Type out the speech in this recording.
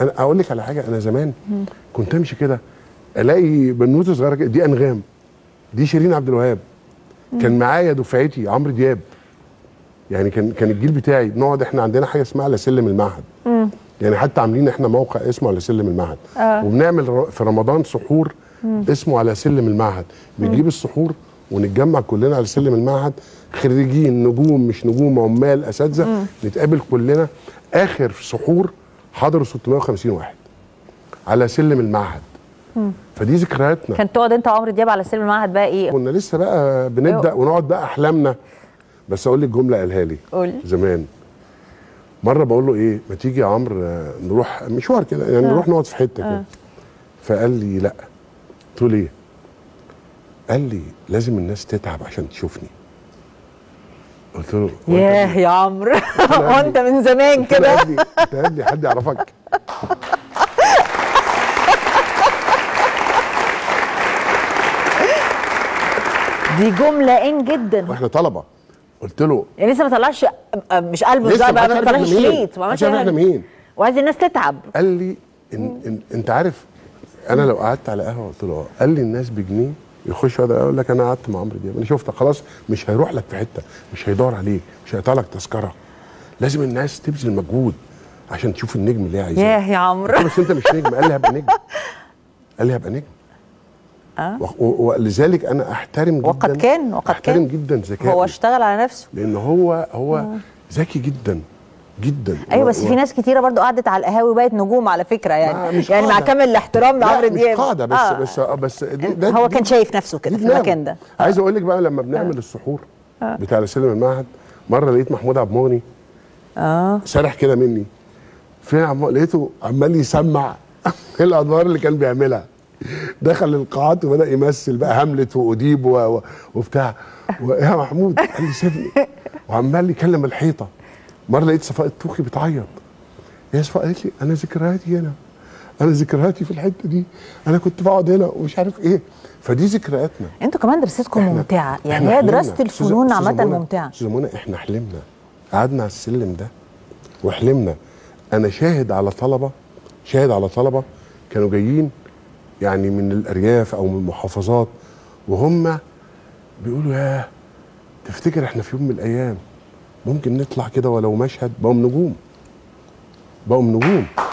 انا اقول لك على حاجه انا زمان كنت امشي كده الاقي بنوته صغيره كده دي انغام دي شيرين عبد الوهاب كان معايا دفعتي عمرو دياب يعني كان كان الجيل بتاعي بنقعد احنا عندنا حاجه اسمها على سلم المعهد يعني حتى عاملين احنا موقع اسمه على سلم المعهد آه. وبنعمل ر- في رمضان سحور اسمه على سلم المعهد بنجيب السحور ونتجمع كلنا على سلم المعهد خريجين نجوم مش نجوم عمال اساتذه نتقابل كلنا اخر سحور حضروا 650 واحد على سلم المعهد فدي ذكرياتنا كان تقعد انت وعمرو دياب على سلم المعهد بقى ايه كنا لسه بقى بنبدا أيوة. ونقعد بقى احلامنا بس اقول لك جمله قالها لي قول. زمان مره بقول له ايه ما تيجي يا عمرو آه، نروح مشوار كده يعني نروح نقعد في حته كده فقال لي لا قلت له ليه قال لي لازم الناس تتعب عشان تشوفني قلت له "هو أنت ياه يا عمرو هو انت من زمان قلت له كده قال لي انت قال لي حد يعرفك دي جمله ان جدا واحنا طلبه قلت له يعني لسه ما طلعش مش قلبه لسه ازاي بقى محدش ما عارف طلعش احنا مين. شريط ما عملش محدش عارف أي احنا حاجة. مين وعايز الناس تتعب قال لي إن إن انت عارف انا لو قعدت على قهوه قلت له اه قال لي الناس بجنيه يخش يقعد يقول لك انا قعدت مع عمرو دياب انا شفتك خلاص مش هيروح لك في حته مش هيدور عليك مش هيقطع لك تذكره لازم الناس تبذل مجهود عشان تشوف النجم اللي هي عايزاه ياه يا عمرو قلت له بس انت مش نجم قال لي هبقى نجم قال لي هبقى نجم آه. و- و- ولذلك انا احترم جدا وقد كان وقد احترم كان جدا ذكائه هو اشتغل على نفسه لان هو هو ذكي جدا جدا ايوه و- بس و- في ناس كتيره برضو قعدت على القهاوي وبقت نجوم على فكره ما- يعني مش يعني مع قاعدة. كامل الاحترام لعمرو لا دياب مش قاعده بس آه. بس آه بس دي- ده هو دي- كان شايف نفسه كده دي في المكان دماغه. ده عايز اقول لك بقى لما بنعمل السحور بتاع لسلم المعهد مره لقيت محمود عبد المغني اه سرح كده مني فين عم... لقيته عمال يسمع الادوار اللي كان بيعملها دخل القاعات وبدا يمثل بقى هاملت واوديب و... و... وبتاع و... يا محمود قال لي سيبني وعمال يكلم الحيطه مره لقيت صفاء الطوخي بتعيط يا صفاء قالت لي انا ذكرياتي هنا انا ذكرياتي في الحته دي انا كنت بقعد هنا ومش عارف ايه فدي ذكرياتنا انتوا كمان دراستكم ممتعه يعني إحنا هي حلمنا. دراسه أستاذة- الفنون أستاذة عامه منى- ممتعه استاذه منى احنا حلمنا قعدنا على السلم ده وحلمنا انا شاهد على طلبه شاهد على طلبه كانوا جايين يعني من الارياف او من المحافظات وهم بيقولوا ياه تفتكر احنا في يوم من الايام ممكن نطلع كده ولو مشهد بقوا نجوم بقوا نجوم